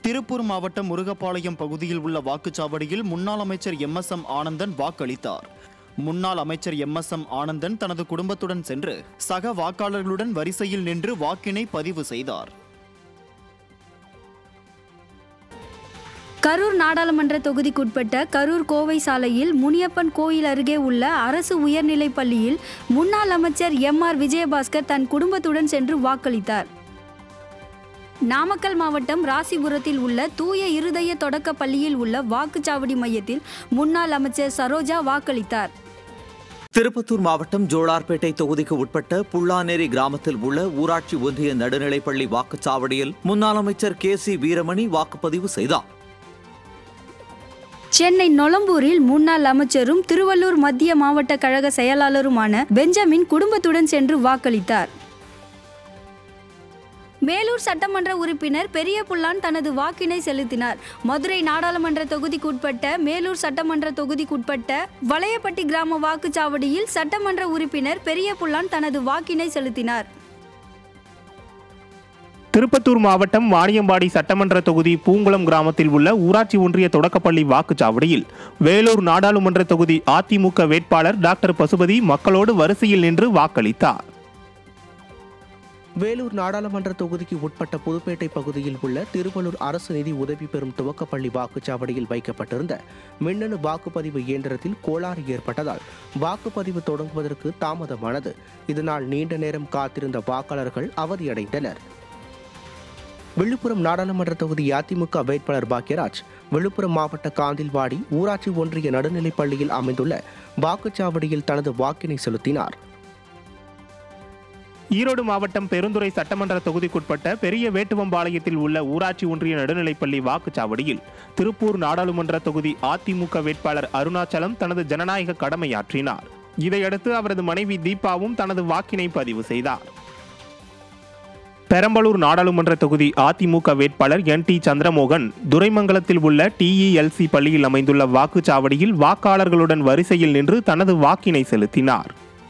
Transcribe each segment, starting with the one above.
திருப்பூர் மாவட்டம் முருகப்பாளையம் பகுதியில் உள்ள வாக்குச்சாவடியில் முன்னாள் அமைச்சர் எம் எஸ் எம் ஆனந்தன் வாக்களித்தார் முன்னாள் அமைச்சர் எம் எஸ் எம் ஆனந்தன் தனது குடும்பத்துடன் சென்று சக வாக்காளர்களுடன் வரிசையில் நின்று வாக்கினை பதிவு செய்தார் கரூர் நாடாளுமன்ற தொகுதிக்குட்பட்ட கரூர் கோவை சாலையில் முனியப்பன் கோயில் அருகே உள்ள அரசு உயர்நிலைப் பள்ளியில் முன்னாள் அமைச்சர் எம் ஆர் விஜயபாஸ்கர் தன் குடும்பத்துடன் சென்று வாக்களித்தார் நாமக்கல் மாவட்டம் ராசிபுரத்தில் உள்ள தூய இருதய தொடக்க பள்ளியில் உள்ள வாக்குச்சாவடி மையத்தில் முன்னாள் அமைச்சர் சரோஜா வாக்களித்தார் திருப்பத்தூர் மாவட்டம் ஜோலார்பேட்டை தொகுதிக்கு உட்பட்ட புல்லானேரி கிராமத்தில் உள்ள ஊராட்சி ஒன்றிய நடுநிலைப்பள்ளி வாக்குச்சாவடியில் முன்னாள் அமைச்சர் கே சி வீரமணி வாக்குப்பதிவு செய்தார் சென்னை நொளம்பூரில் முன்னாள் அமைச்சரும் திருவள்ளூர் மத்திய மாவட்ட கழக செயலாளருமான பெஞ்சமின் குடும்பத்துடன் சென்று வாக்களித்தார் மேலூர் சட்டமன்ற உறுப்பினர் பெரிய புல்லான் தனது வாக்கினை செலுத்தினார் மதுரை நாடாளுமன்ற தொகுதிக்குட்பட்ட மேலூர் சட்டமன்ற தொகுதிக்குட்பட்ட வளையப்பட்டி கிராம வாக்குச்சாவடியில் சட்டமன்ற உறுப்பினர் பெரிய புல்லான் தனது வாக்கினை செலுத்தினார் திருப்பத்தூர் மாவட்டம் வாணியம்பாடி சட்டமன்ற தொகுதி பூங்குளம் கிராமத்தில் உள்ள ஊராட்சி ஒன்றிய தொடக்கப்பள்ளி வாக்குச்சாவடியில் வேலூர் நாடாளுமன்ற தொகுதி அதிமுக வேட்பாளர் டாக்டர் பசுபதி மக்களோடு வரிசையில் நின்று வாக்களித்தார் வேலூர் நாடாளுமன்ற தொகுதிக்கு உட்பட்ட புதுப்பேட்டை பகுதியில் உள்ள திருவள்ளூர் அரசு நிதி உதவி பெறும் துவக்கப்பள்ளி வாக்குச்சாவடியில் வைக்கப்பட்டிருந்த மின்னணு வாக்குப்பதிவு இயந்திரத்தில் கோளாறு ஏற்பட்டதால் வாக்குப்பதிவு தொடங்குவதற்கு தாமதமானது இதனால் நீண்ட நேரம் காத்திருந்த வாக்காளர்கள் அவதியடைந்தனர் விழுப்புரம் நாடாளுமன்ற தொகுதி அதிமுக வேட்பாளர் பாக்யராஜ் விழுப்புரம் மாவட்ட காந்தில்வாடி ஊராட்சி ஒன்றிய நடுநிலைப் பள்ளியில் அமைந்துள்ள வாக்குச்சாவடியில் தனது வாக்கினை செலுத்தினார் ஈரோடு மாவட்டம் பெருந்துறை சட்டமன்ற தொகுதிக்குட்பட்ட பெரிய வேட்டுவம்பாளையத்தில் உள்ள ஊராட்சி ஒன்றிய நடுநிலைப்பள்ளி வாக்குச்சாவடியில் திருப்பூர் நாடாளுமன்ற தொகுதி அதிமுக வேட்பாளர் அருணாச்சலம் தனது ஜனநாயக கடமையாற்றினார் இதையடுத்து அவரது மனைவி தீபாவும் தனது வாக்கினை பதிவு செய்தார் பெரம்பலூர் நாடாளுமன்ற தொகுதி அதிமுக வேட்பாளர் என் டி சந்திரமோகன் துரைமங்கலத்தில் உள்ள டிஇஎல்சி பள்ளியில் அமைந்துள்ள வாக்குச்சாவடியில் வாக்காளர்களுடன் வரிசையில் நின்று தனது வாக்கினை செலுத்தினார்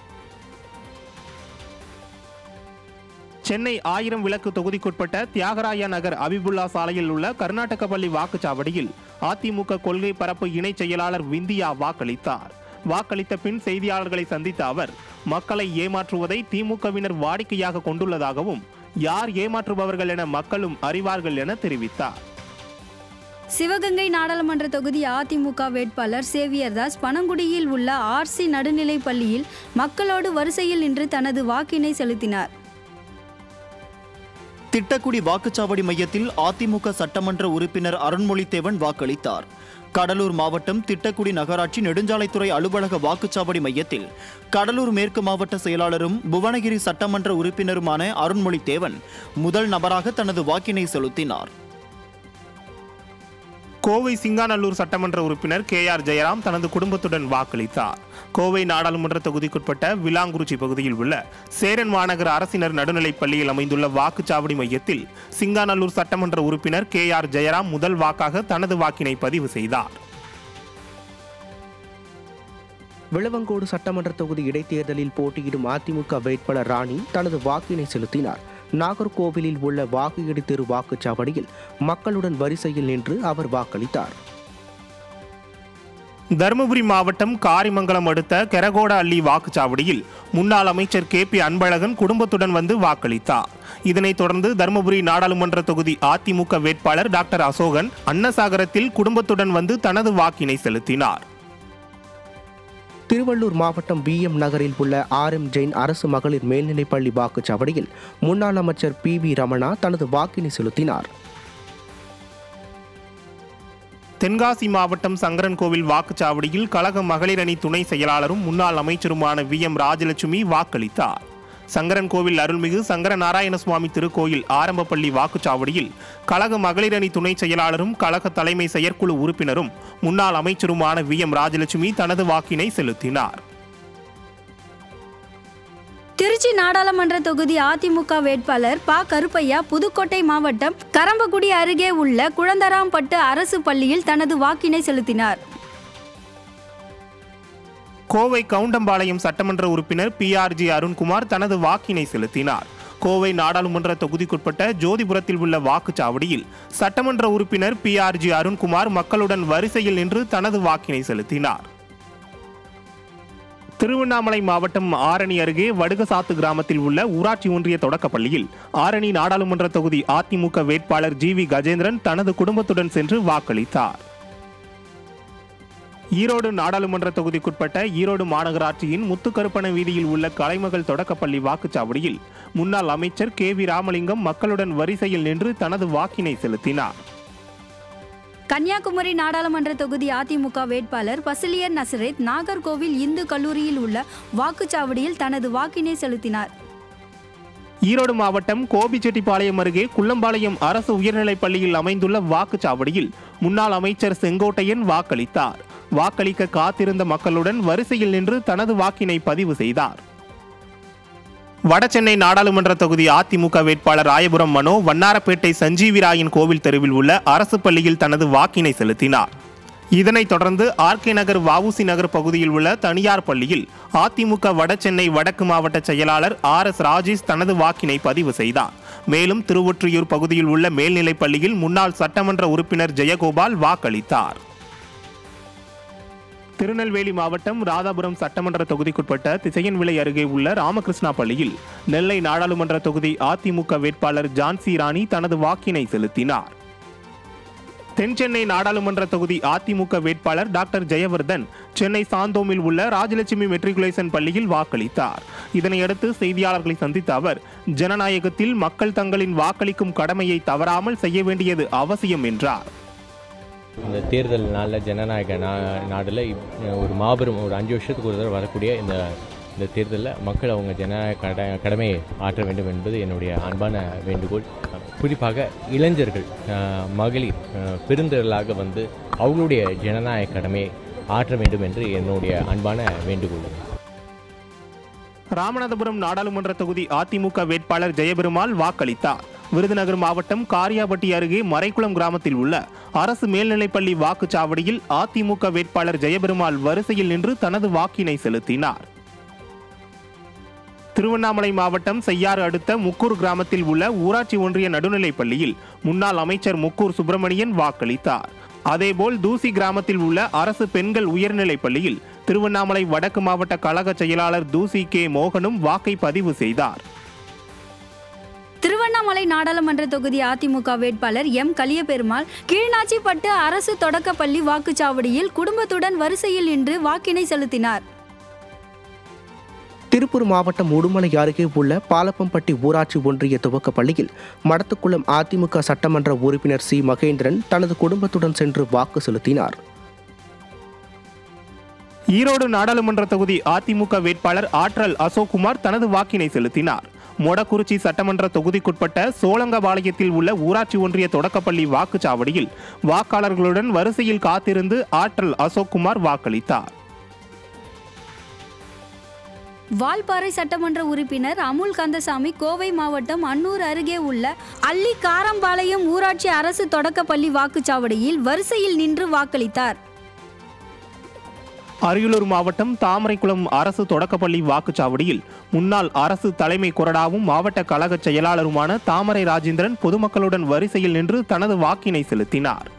சென்னை ஆயிரம் விளக்கு தொகுதிக்குட்பட்ட தியாகராய நகர் அபிபுல்லா சாலையில் உள்ள கர்நாடக பள்ளி வாக்குச்சாவடியில் அதிமுக கொள்கை பரப்பு இணைச் செயலாளர் விந்தியா வாக்களித்தார் வாக்களித்த பின் செய்தியாளர்களை சந்தித்த அவர் மக்களை ஏமாற்றுவதை திமுகவினர் வாடிக்கையாக கொண்டுள்ளதாகவும் யார் ஏமாற்றுபவர்கள் என மக்களும் அறிவார்கள் என தெரிவித்தார் சிவகங்கை நாடாளுமன்ற தொகுதி அதிமுக வேட்பாளர் சேவியர் தாஸ் பனங்குடியில் உள்ள ஆர்சி நடுநிலைப் பள்ளியில் மக்களோடு வரிசையில் நின்று தனது வாக்கினை செலுத்தினார் திட்டக்குடி வாக்குச்சாவடி மையத்தில் அதிமுக சட்டமன்ற உறுப்பினர் அருண்மொழித்தேவன் வாக்களித்தார் கடலூர் மாவட்டம் திட்டக்குடி நகராட்சி நெடுஞ்சாலைத்துறை அலுவலக வாக்குச்சாவடி மையத்தில் கடலூர் மேற்கு மாவட்ட செயலாளரும் புவனகிரி சட்டமன்ற உறுப்பினருமான அருண்மொழித்தேவன் முதல் நபராக தனது வாக்கினை செலுத்தினார் கோவை சிங்காநல்லூர் சட்டமன்ற உறுப்பினர் கே ஆர் ஜெயராம் தனது குடும்பத்துடன் வாக்களித்தார் கோவை நாடாளுமன்ற தொகுதிக்குட்பட்ட விலாங்குறிச்சி பகுதியில் உள்ள சேரன் மாநகர அரசினர் நடுநிலைப் பள்ளியில் அமைந்துள்ள வாக்குச்சாவடி மையத்தில் சிங்காநல்லூர் சட்டமன்ற உறுப்பினர் கே ஆர் ஜெயராம் முதல் வாக்காக தனது வாக்கினை பதிவு செய்தார் விளவங்கோடு சட்டமன்ற தொகுதி இடைத்தேர்தலில் போட்டியிடும் அதிமுக வேட்பாளர் ராணி தனது வாக்கினை செலுத்தினார் நாகர்கோவிலில் உள்ள வாக்குயடி தெரு வாக்குச்சாவடியில் மக்களுடன் வரிசையில் நின்று அவர் வாக்களித்தார் தருமபுரி மாவட்டம் காரிமங்கலம் அடுத்த கெரகோட அள்ளி வாக்குச்சாவடியில் முன்னாள் அமைச்சர் கே பி அன்பழகன் குடும்பத்துடன் வந்து வாக்களித்தார் இதனைத் தொடர்ந்து தருமபுரி நாடாளுமன்ற தொகுதி அதிமுக வேட்பாளர் டாக்டர் அசோகன் அன்னசாகரத்தில் குடும்பத்துடன் வந்து தனது வாக்கினை செலுத்தினார் திருவள்ளூர் மாவட்டம் பி எம் நகரில் உள்ள ஆர் எம் ஜெயின் அரசு மகளிர் மேல்நிலைப்பள்ளி வாக்குச்சாவடியில் முன்னாள் அமைச்சர் பி வி ரமணா தனது வாக்கினை செலுத்தினார் தென்காசி மாவட்டம் சங்கரன்கோவில் வாக்குச்சாவடியில் கழக மகளிர் அணி துணை செயலாளரும் முன்னாள் அமைச்சருமான வி எம் ராஜலட்சுமி வாக்களித்தார் சங்கரன்கோவில் அருள்மிகு சங்கர நாராயண சுவாமி திருக்கோயில் ஆரம்பப்பள்ளி வாக்குச்சாவடியில் கழக மகளிர் அணி துணை செயலாளரும் கழக தலைமை செயற்குழு உறுப்பினரும் முன்னாள் அமைச்சருமான வி எம் ராஜலட்சுமி தனது வாக்கினை செலுத்தினார் திருச்சி நாடாளுமன்ற தொகுதி அதிமுக வேட்பாளர் ப கருப்பையா புதுக்கோட்டை மாவட்டம் கரம்பக்குடி அருகே உள்ள குழந்தராம்பட்டு அரசு பள்ளியில் தனது வாக்கினை செலுத்தினார் கோவை கவுண்டம்பாளையம் சட்டமன்ற உறுப்பினர் பி ஆர் ஜி அருண்குமார் தனது வாக்கினை செலுத்தினார் கோவை நாடாளுமன்ற தொகுதிக்குட்பட்ட ஜோதிபுரத்தில் உள்ள வாக்குச்சாவடியில் சட்டமன்ற உறுப்பினர் பி ஆர் ஜி அருண்குமார் மக்களுடன் வரிசையில் நின்று தனது வாக்கினை செலுத்தினார் திருவண்ணாமலை மாவட்டம் ஆரணி அருகே வடுகசாத்து கிராமத்தில் உள்ள ஊராட்சி ஒன்றிய தொடக்கப்பள்ளியில் ஆரணி நாடாளுமன்ற தொகுதி அதிமுக வேட்பாளர் ஜி வி கஜேந்திரன் தனது குடும்பத்துடன் சென்று வாக்களித்தார் ஈரோடு நாடாளுமன்ற தொகுதிக்குட்பட்ட ஈரோடு மாநகராட்சியின் முத்துக்கருப்பண வீதியில் உள்ள கலைமகள் தொடக்கப்பள்ளி வாக்குச்சாவடியில் முன்னாள் அமைச்சர் கே வி ராமலிங்கம் மக்களுடன் வரிசையில் நின்று தனது வாக்கினை செலுத்தினார் கன்னியாகுமரி நாடாளுமன்ற தொகுதி அதிமுக வேட்பாளர் பசிலியர் நசரேத் நாகர்கோவில் இந்து கல்லூரியில் உள்ள வாக்குச்சாவடியில் தனது வாக்கினை செலுத்தினார் ஈரோடு மாவட்டம் கோபிச்செட்டிப்பாளையம் அருகே குள்ளம்பாளையம் அரசு உயர்நிலைப் பள்ளியில் அமைந்துள்ள வாக்குச்சாவடியில் முன்னாள் அமைச்சர் செங்கோட்டையன் வாக்களித்தார் வாக்களிக்க காத்திருந்த மக்களுடன் வரிசையில் நின்று தனது வாக்கினை பதிவு செய்தார் வடசென்னை நாடாளுமன்ற தொகுதி அதிமுக வேட்பாளர் ராயபுரம் மனோ வண்ணாரப்பேட்டை சஞ்சீவிராயன் கோவில் தெருவில் உள்ள அரசு பள்ளியில் தனது வாக்கினை செலுத்தினார் இதனைத் தொடர்ந்து ஆர்கே நகர் வஉசி நகர் பகுதியில் உள்ள தனியார் பள்ளியில் அதிமுக வடசென்னை வடக்கு மாவட்ட செயலாளர் ஆர் எஸ் ராஜேஷ் தனது வாக்கினை பதிவு செய்தார் மேலும் திருவொற்றியூர் பகுதியில் உள்ள மேல்நிலைப் பள்ளியில் முன்னாள் சட்டமன்ற உறுப்பினர் ஜெயகோபால் வாக்களித்தார் திருநெல்வேலி மாவட்டம் ராதாபுரம் சட்டமன்ற தொகுதிக்குட்பட்ட திசையன்விளை அருகே உள்ள ராமகிருஷ்ணா பள்ளியில் நெல்லை நாடாளுமன்ற தொகுதி அதிமுக வேட்பாளர் ஜான்சி ராணி தனது வாக்கினை செலுத்தினார் தென்சென்னை நாடாளுமன்ற தொகுதி அதிமுக வேட்பாளர் டாக்டர் ஜெயவர்தன் சென்னை சாந்தோமில் உள்ள ராஜலட்சுமி மெட்ரிகுலேஷன் பள்ளியில் வாக்களித்தார் இதனையடுத்து செய்தியாளர்களை சந்தித்த அவர் ஜனநாயகத்தில் மக்கள் தங்களின் வாக்களிக்கும் கடமையை தவறாமல் செய்ய வேண்டியது அவசியம் என்றார் இந்த தேர்தல் நாளில் ஜனநாயக நா நாடில் ஒரு மாபெரும் ஒரு அஞ்சு வருஷத்துக்கு ஒரு தடவை வரக்கூடிய இந்த இந்த தேர்தலில் மக்கள் அவங்க ஜனநாயக கட கடமையை ஆற்ற வேண்டும் என்பது என்னுடைய அன்பான வேண்டுகோள் குறிப்பாக இளைஞர்கள் அஹ், மகளிர் அஹ், பெருந்திரளாக வந்து அவங்களுடைய ஜனநாயக கடமையை ஆற்ற வேண்டும் என்று என்னுடைய அன்பான வேண்டுகோள் ராமநாதபுரம் நாடாளுமன்ற தொகுதி அதிமுக வேட்பாளர் ஜெயபெருமாள் வாக்களித்தார் விருதுநகர் மாவட்டம் காரியாபட்டி அருகே மறைக்குளம் கிராமத்தில் உள்ள அரசு மேல்நிலைப்பள்ளி வாக்குச்சாவடியில் அதிமுக வேட்பாளர் ஜெயபெருமாள் வரிசையில் நின்று தனது வாக்கினை செலுத்தினார் திருவண்ணாமலை மாவட்டம் செய்யாறு அடுத்த முக்கூர் கிராமத்தில் உள்ள ஊராட்சி ஒன்றிய நடுநிலைப் பள்ளியில் முன்னாள் அமைச்சர் முக்கூர் சுப்பிரமணியன் வாக்களித்தார் அதேபோல் தூசி கிராமத்தில் உள்ள அரசு பெண்கள் உயர்நிலைப் பள்ளியில் திருவண்ணாமலை வடக்கு மாவட்ட கழக செயலாளர் தூசி கே மோகனும் வாக்கை பதிவு செய்தார் திருவண்ணாமலை நாடாளுமன்ற தொகுதி அதிமுக வேட்பாளர் எம் கலியபெருமாள் கீழ்நாச்சிப்பட்டு அரசு தொடக்கப்பள்ளி வாக்குச்சாவடியில் குடும்பத்துடன் வரிசையில் நின்று வாக்கினை செலுத்தினார் திருப்பூர் மாவட்டம் உடுமலை அருகே உள்ள பாலப்பம்பட்டி ஊராட்சி ஒன்றிய துவக்கப் பள்ளியில் மடத்துக்குளம் அதிமுக சட்டமன்ற உறுப்பினர் சி மகேந்திரன் தனது குடும்பத்துடன் சென்று வாக்கு செலுத்தினார் ஈரோடு நாடாளுமன்ற தொகுதி அதிமுக வேட்பாளர் ஆற்றல் அசோக்குமார் தனது வாக்கினை செலுத்தினார் மொடக்குறிச்சி சட்டமன்ற தொகுதிக்குட்பட்ட சோழங்கபாளையத்தில் உள்ள ஊராட்சி ஒன்றிய தொடக்கப்பள்ளி வாக்குச்சாவடியில் வாக்காளர்களுடன் வரிசையில் காத்திருந்து ஆற்றல் அசோக்குமார் வாக்களித்தார் வால்பாறை சட்டமன்ற உறுப்பினர் அமுல் கந்தசாமி கோவை மாவட்டம் அன்னூர் அருகே உள்ள அள்ளி காரம்பாளையம் ஊராட்சி அரசு தொடக்கப்பள்ளி வாக்குச்சாவடியில் வரிசையில் நின்று வாக்களித்தார் அரியலூர் மாவட்டம் தாமரைக்குளம் அரசு தொடக்கப்பள்ளி வாக்குச்சாவடியில் முன்னாள் அரசு தலைமை கொறடாவும் மாவட்ட கழக செயலாளருமான தாமரை ராஜேந்திரன் பொதுமக்களுடன் வரிசையில் நின்று தனது வாக்கினை செலுத்தினார்